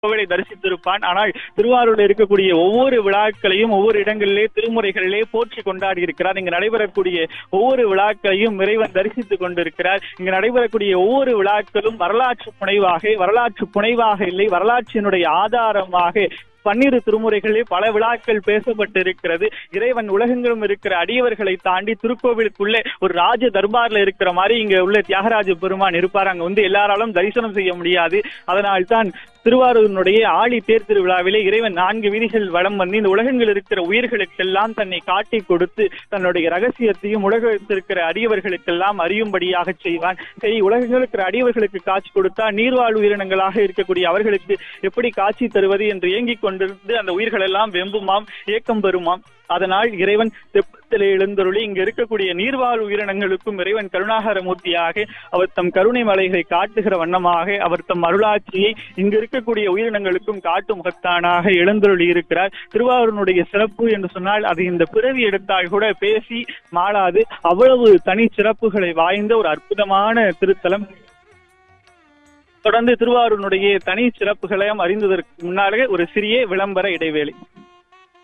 கோவிலை தரிசித்திருப்பான் ஆனால் திருவாரூரில் இருக்கக்கூடிய ஒவ்வொரு விழாக்களையும் ஒவ்வொரு இடங்களிலே திருமுறைகளிலே போற்றி கொண்டாடி இருக்கிறார் இங்கு நடைபெறக்கூடிய ஒவ்வொரு விழாக்களையும் இறைவன் தரிசித்துக் கொண்டிருக்கிறார் இங்கு நடைபெறக்கூடிய ஒவ்வொரு விழாக்களும் வரலாற்று புனைவாக வரலாற்று புனைவாக இல்லை வரலாற்றினுடைய ஆதாரமாக பன்னிரு திருமுறைகளில் பல விழாக்கள் பேசப்பட்டிருக்கிறது இறைவன் உலகெங்கிலும் இருக்கிற அடியவர்களை தாண்டி திருக்கோவிலுக்குள்ளே ஒரு ராஜ தர்பார்ல இருக்கிற மாதிரி இங்க உள்ள தியாகராஜ பெருமான் இருப்பார் அங்க வந்து எல்லாராலும் தரிசனம் செய்ய முடியாது அதனால்தான் திருவாரூரினுடைய ஆழி தேர் திருவிழாவிலே இறைவன் நான்கு வீதிகள் வலம் வந்து இந்த உலகங்கள் இருக்கிற உயிர்களுக்கெல்லாம் தன்னை காட்டி கொடுத்து தன்னுடைய ரகசியத்தையும் உலகத்தில் இருக்கிற அடியவர்களுக்கெல்லாம் அறியும்படியாக செய்வான் சரி உலகத்தில் இருக்கிற அடியவர்களுக்கு காட்சி கொடுத்தா நீர்வாழ் உயிரினங்களாக இருக்கக்கூடிய அவர்களுக்கு எப்படி காட்சி தருவது என்று ஏங்கிக் கொண்டிருந்து அந்த உயிர்கள் எல்லாம் வெம்புமாம் ஏக்கம் பெறுமாம் அதனால் இறைவன் தெப்பத்திலே எழுந்தருளி இங்கு இருக்கக்கூடிய நீர்வாழ் உயிரினங்களுக்கும் இறைவன் கருணாகர மூர்த்தியாக அவர் தம் கருணை மலைகளை காட்டுகிற வண்ணமாக அவர் தம் அருளாட்சியை இங்கு இருக்கக்கூடிய உயிரினங்களுக்கும் காட்டு முகத்தானாக எழுந்தருளி இருக்கிறார் திருவாரூருடைய சிறப்பு என்று சொன்னால் அது இந்த பிறவி எடுத்தால் கூட பேசி மாளாது அவ்வளவு தனி சிறப்புகளை வாய்ந்த ஒரு அற்புதமான திருத்தலம் தொடர்ந்து திருவாரூருடைய தனி சிறப்புகளையும் அறிந்ததற்கு முன்னாலே ஒரு சிறிய விளம்பர இடைவேளை